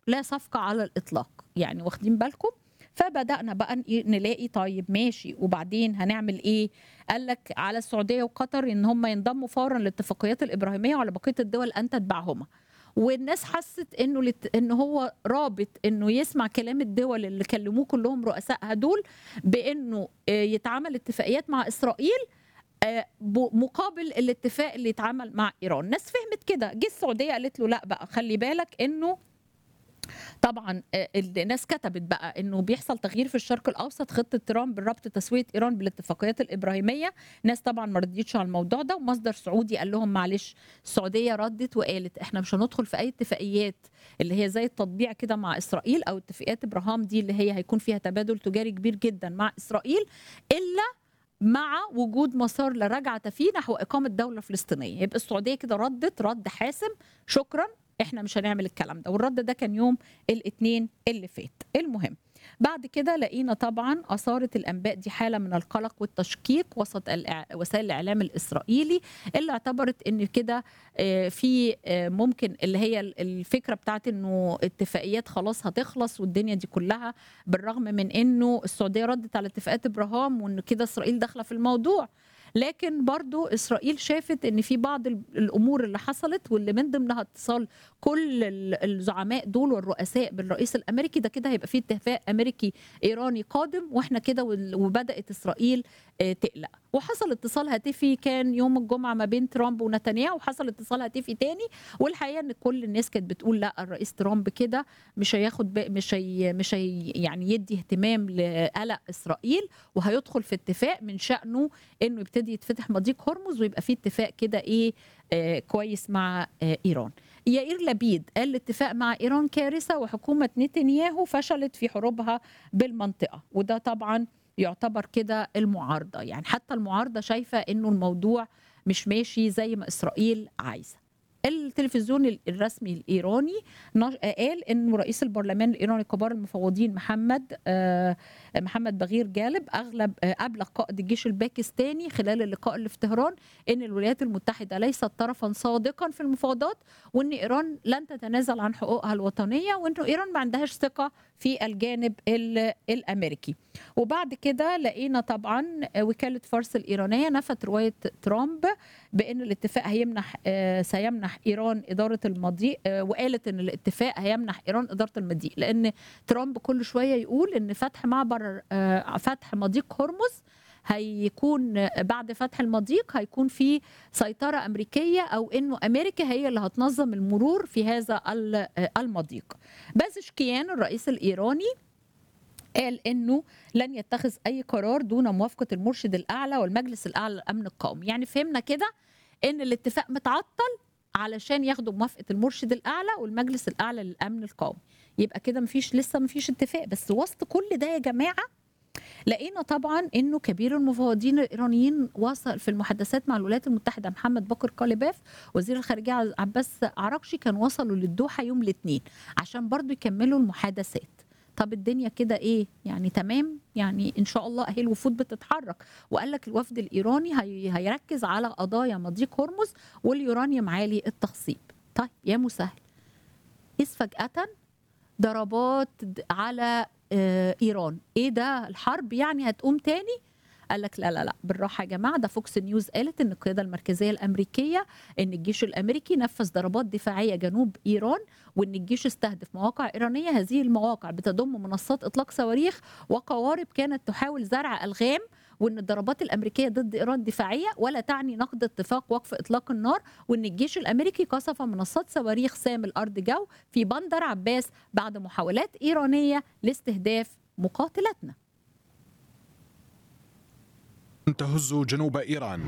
لا صفقه على الاطلاق يعني واخدين بالكم فبدانا بقى ن- نلاقي طيب ماشي وبعدين هنعمل ايه قال لك على السعوديه وقطر ان هم ينضموا فورا للاتفاقيات الابراهيميه وعلى بقيه الدول ان تتبعهما والناس حست انه لت... ان هو رابط انه يسمع كلام الدول اللي كلموه كلهم رؤسائها دول بانه آه، يتعمل اتفاقيات مع اسرائيل آه، ب- مقابل الاتفاق اللي يتعمل مع ايران الناس فهمت كده جه السعوديه قالت له لا بقى خلي بالك انه طبعا آه، الناس كتبت بقى انه بيحصل تغيير في الشرق الاوسط خطه ترامب بالربط تسويه ايران بالاتفاقيات الابراهيميه ناس طبعا ما رضيتش على الموضوع ده ومصدر سعودي قال لهم معلش السعوديه ردت وقالت احنا مش هندخل في اي اتفاقيات اللي هي زي التطبيع كده مع اسرائيل او اتفاقيات ابراهام دي اللي هي هيكون فيها تبادل تجاري كبير جدا مع اسرائيل الا مع وجود مسار لا رجعة فيه نحو إقامة دولة فلسطينية يبقى السعودية كده ردت رد حاسم شكرا احنا مش هنعمل الكلام ده والرد ده كان يوم الاثنين اللي فات المهم بعد كده لقينا طبعا اثارت الانباء دي حاله من القلق والتشكيك وسط الإع- وسائل الاعلام الاسرائيلي اللي اعتبرت ان كده آه، في آه، ممكن اللي هي ال- الفكره بتاعت انه اتفاقيات خلاص هتخلص والدنيا دي كلها بالرغم من انه السعوديه ردت على اتفاقات ابراهام وان كده اسرائيل داخله في الموضوع لكن برضو اسرائيل شافت ان في بعض ال- الامور اللي حصلت واللي من ضمنها اتصال كل ال- الزعماء دول والرؤساء بالرئيس الامريكي ده كده هيبقى في اتفاق امريكي ايراني قادم واحنا كده وال- وبدات اسرائيل آه، تقلق وحصل اتصال هاتفي كان يوم الجمعه ما بين ترامب ونتنياهو وحصل اتصال هاتفي تاني والحقيقه ان كل الناس كانت بتقول لا الرئيس ترامب كده مش هياخد بق- مش هي مش هي يعني يدي اهتمام لقلق اسرائيل وهيدخل في اتفاق من شانه انه يبتدي يتفتح مضيق هرمز ويبقى في اتفاق كده ايه آه كويس مع آه ايران يائير لبيد قال الاتفاق مع ايران كارثه وحكومه نتنياهو فشلت في حروبها بالمنطقه وده طبعا يعتبر كده المعارضه يعني حتى المعارضه شايفه انه الموضوع مش ماشي زي ما اسرائيل عايزه التلفزيون الرسمي الايراني نش- قال انه رئيس البرلمان الايراني كبار المفوضين محمد آه، محمد بغير جالب اغلب آه، ابلغ قائد الجيش الباكستاني خلال اللقاء اللي في طهران ان الولايات المتحده ليست طرفا صادقا في المفاوضات وان ايران لن تتنازل عن حقوقها الوطنيه وانه ايران ما عندهاش ثقه في الجانب ال- الامريكي وبعد كده لقينا طبعا وكاله فارس الايرانيه نفت روايه ترامب بان الاتفاق هيمنح آه، سيمنح ايران اداره المضيق آه، وقالت ان الاتفاق هيمنح ايران اداره المضيق لان ترامب كل شويه يقول ان فتح معبر آه، فتح مضيق هرمز هيكون بعد فتح المضيق هيكون في سيطرة أمريكية أو إنه أمريكا هي اللي هتنظم المرور في هذا ال- المضيق بازشكيان الرئيس الإيراني قال انه لن يتخذ اي قرار دون موافقه المرشد الاعلى والمجلس الاعلى للامن القومي يعني فهمنا كده ان الاتفاق متعطل علشان ياخدوا موافقه المرشد الاعلى والمجلس الاعلى للامن القومي يبقى كده مفيش لسه مفيش اتفاق بس وسط كل ده يا جماعه لقينا طبعا انه كبير المفوضين الايرانيين وصل في المحادثات مع الولايات المتحده محمد بكر كاليباف وزير الخارجيه عباس عراقشي كان وصلوا للدوحه يوم الاثنين عشان برضو يكملوا المحادثات طب الدنيا كده ايه يعني تمام يعني ان شاء الله اهي الوفود بتتحرك وقال لك الوفد الايراني هي هيركز على قضايا مضيق هرمز واليورانيوم عالي التخصيب طيب يا مسهل اذ فجاه ضربات د- على آه، ايران ايه ده الحرب يعني هتقوم تاني قال لك لا لا لا بالراحه يا جماعه ده فوكس نيوز قالت ان القياده المركزيه الامريكيه ان الجيش الامريكي نفذ ضربات دفاعيه جنوب ايران وان الجيش استهدف مواقع ايرانيه هذه المواقع بتضم منصات اطلاق صواريخ وقوارب كانت تحاول زرع الغام وان الضربات الامريكيه ضد ايران دفاعيه ولا تعني نقد اتفاق وقف اطلاق النار وان الجيش الامريكي قصف منصات صواريخ سام الارض جو في بندر عباس بعد محاولات ايرانيه لاستهداف مقاتلتنا تهز جنوب إيران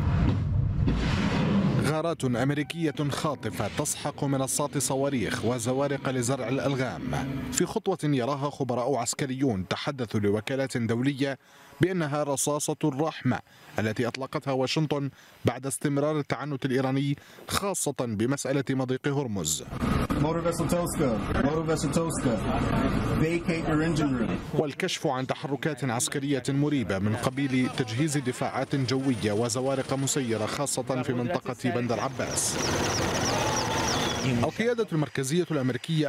غارات أمريكية خاطفة تسحق منصات صواريخ وزوارق لزرع الألغام في خطوة يراها خبراء عسكريون تحدثوا لوكالات دولية بأنها رصاصة الرحمة التي أطلقتها واشنطن بعد استمرار التعنت الإيراني خاصة بمسألة مضيق هرمز Motor vessel Tosca, motor vessel Tosca, vacate your engine room. والكشف عن تحركات عسكرية مريبة من قبيل تجهيز دفاعات جوية وزوارق مسيرة خاصة في منطقة بندر عباس القيادة المركزية الأمريكية